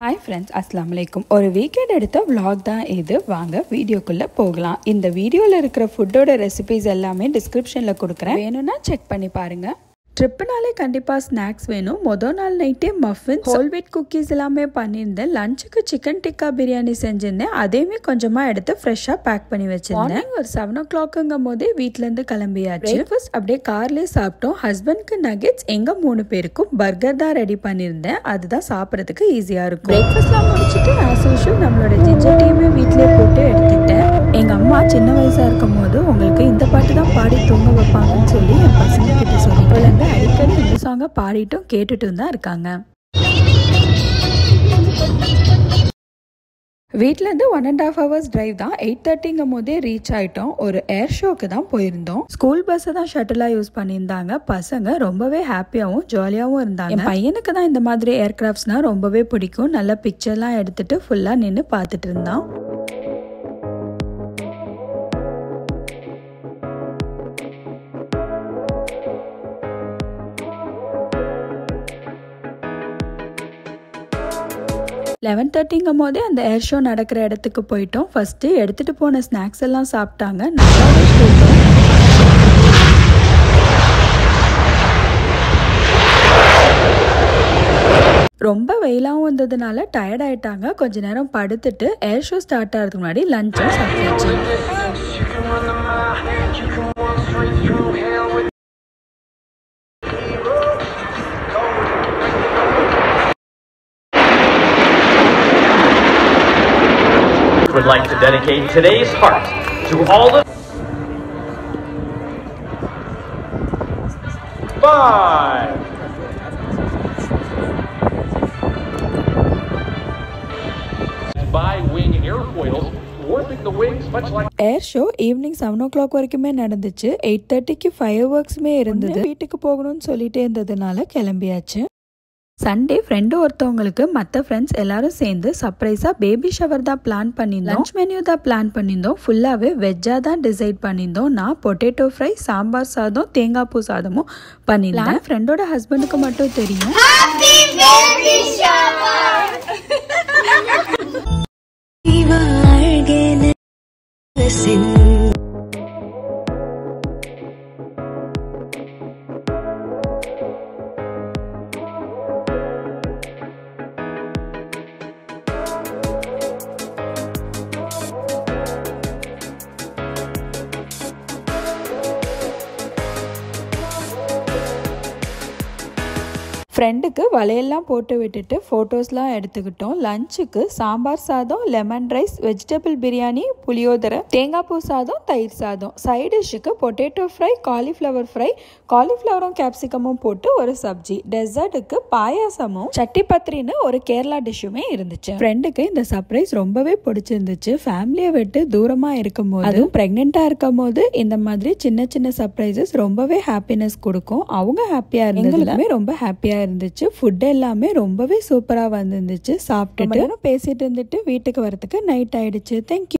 hi friends அஸ்லாம் வலைக்கும் ஒரு வீக்கெண்ட் எடுத்த vlog தான் இது வாங்க வீடியோக்குள்ளே போகலாம் இந்த வீடியோவில் இருக்கிற ஃபுட்டோட ரெசிபிஸ் எல்லாமே டிஸ்கிரிப்ஷனில் கொடுக்குறேன் வேணும்னா செக் பண்ணி பாருங்கள் ட்ரிப்புனாலே கண்டிப்பாக ஸ்நாக்ஸ் வேணும் மொதல் நாள் நைட்டே மஃபின் ஹோல்வீட் குக்கீஸ் எல்லாமே பண்ணியிருந்தேன் லஞ்சுக்கு சிக்கன் டிக்கா பிரியாணி செஞ்சிருந்தேன் அதையுமே கொஞ்சமாக எடுத்து ஃப்ரெஷ்ஷாக பேக் பண்ணி வச்சிருந்தேன் ஒரு செவன் ஓ கிளாக்குங்கும் போதே வீட்டிலேருந்து கிளம்பியாச்சு பிரேக்ஃபாஸ்ட் அப்படியே கார்லேயே சாப்பிட்டோம் ஹஸ்பண்ட்க்கு நகெட்ஸ் எங்கள் மூணு பேருக்கும் பர்கர் தான் ரெடி பண்ணியிருந்தேன் அதுதான் சாப்பிட்றதுக்கு ஈஸியாக இருக்கும் பிரேக்ஃபாஸ்ட்லாம் முடிச்சுட்டு ஆஸ் யூஷுவல் நம்மளோட ஜிஞ்சர் டீயுமே வீட்டிலேயே போட்டு எடுத்துக்கிட்டேன் எங்கள் அம்மா சின்ன வயசாக இருக்கும் போது உங்களுக்கு இந்த பாட்டு தான் பாடி தூங்க வைப்பாங்கன்னு சொல்லி என் பசங்க கிட்ட சொல்லிட்டு அடிக்கடி இந்த சாங்கை பாடிட்டும் கேட்டுட்டும் தான் இருக்காங்க வீட்டிலேருந்து one and half hours drive தான் எயிட் தேர்ட்டிங்கும் போதே ரீச் ஆயிட்டோம் ஒரு ஏர் ஷோக்கு தான் போயிருந்தோம் ஸ்கூல் பஸ்ஸை தான் ஷட்டிலாக யூஸ் பண்ணியிருந்தாங்க பசங்க ரொம்பவே ஹாப்பியாகவும் ஜாலியாகவும் இருந்தாங்க என் பையனுக்கு தான் இந்த மாதிரி ஏர்கிராஃப்ட்ஸ்னால் ரொம்பவே பிடிக்கும் நல்ல பிக்சர்லாம் எடுத்துட்டு ஃபுல்லாக நின்று பார்த்துட்டு இருந்தான் லெவன் தேர்ட்டிங்கும் போதே அந்த ஏர் ஷோ நடக்கிற இடத்துக்கு போயிட்டோம் ஃபர்ஸ்ட்டு எடுத்துகிட்டு போன ஸ்நாக்ஸ் எல்லாம் சாப்பிட்டாங்க நல்லாவே போயிட்டோம் ரொம்ப வெயிலாகவும் இருந்ததுனால டயர்ட் ஆயிட்டாங்க கொஞ்ச நேரம் படுத்துட்டு ஏர் ஷோ ஸ்டார்ட் ஆகிறதுக்கு முன்னாடி லஞ்சும் சாப்பிட்டாச்சு You can run the mile, you can walk straight through hell with would like to dedicate today's heart to all the five by wing airfoils warping the wings much like air show evening seven o'clock வரைக்குமே நடந்துச்சு eight தேர்ட்டிக்கு fire ஒர்க்ஸுமே இருந்தது வீட்டுக்கு போகணும்னு சொல்லிட்டே இருந்ததுனால கிளம்பியாச்சு Sunday friend ஒருத்தவங்களுக்கு மற்ற ஃப்ரெண்ட்ஸ் எல்லாரும் சேர்ந்து சர்ப்ரைஸாக பேபி ஷவர் தான் பிளான் பண்ணியிருந்தோம் லஞ்ச் மெனு தான் பிளான் பண்ணியிருந்தோம் ஃபுல்லாகவே வெஜ்ஜாக தான் டிசைட் பண்ணியிருந்தோம் நான் பொட்டேட்டோ ஃப்ரை சாம்பார் சாதம் தேங்காய் பூ சாதமும் பண்ணியிருந்தேன் ஃப்ரெண்டோட ஹஸ்பண்டுக்கு மட்டும் தெரியும் ஃப்ரெண்டுக்கு வலையெல்லாம் போட்டு விட்டுட்டு ஃபோட்டோஸ்லாம் எடுத்துக்கிட்டோம் லஞ்சுக்கு சாம்பார் சாதம் லெமன் ரைஸ் வெஜிடபிள் பிரியாணி புளியோதரை தேங்காய் பூ சாதம் தயிர் சாதம் சைட் டிஷ்ஷுக்கு பொட்டேட்டோ ஃப்ரை காலிஃப்ளவர் ஃப்ரை காலிஃப்ளவரும் கேப்சிகமும் போட்டு ஒரு சப்ஜி டெசர்ட்டுக்கு பாயாசமும் சட்டி பத்திரின்னு ஒரு கேரளா டிஷ்ஷுமே இருந்துச்சு ஃப்ரெண்டுக்கு இந்த சர்ப்ரைஸ் ரொம்பவே பிடிச்சிருந்துச்சு ஃபேமிலியை விட்டு தூரமா இருக்கும் போது அதுவும் பிரெக்னெண்டா இருக்கும் போது இந்த மாதிரி சின்ன சின்ன சர்ப்ரைசஸ் ரொம்பவே ஹாப்பினஸ் கொடுக்கும் அவங்க ஹாப்பியா இருந்ததுமே ரொம்ப ஹாப்பியா இருந்துச்சு ஃபுட் எல்லாமே ரொம்பவே சூப்பரா வந்துருந்துச்சு சாப்பிட்டுட்டு பேசிட்டு இருந்துட்டு வீட்டுக்கு வரதுக்கு நைட் ஆயிடுச்சு தேங்க்யூ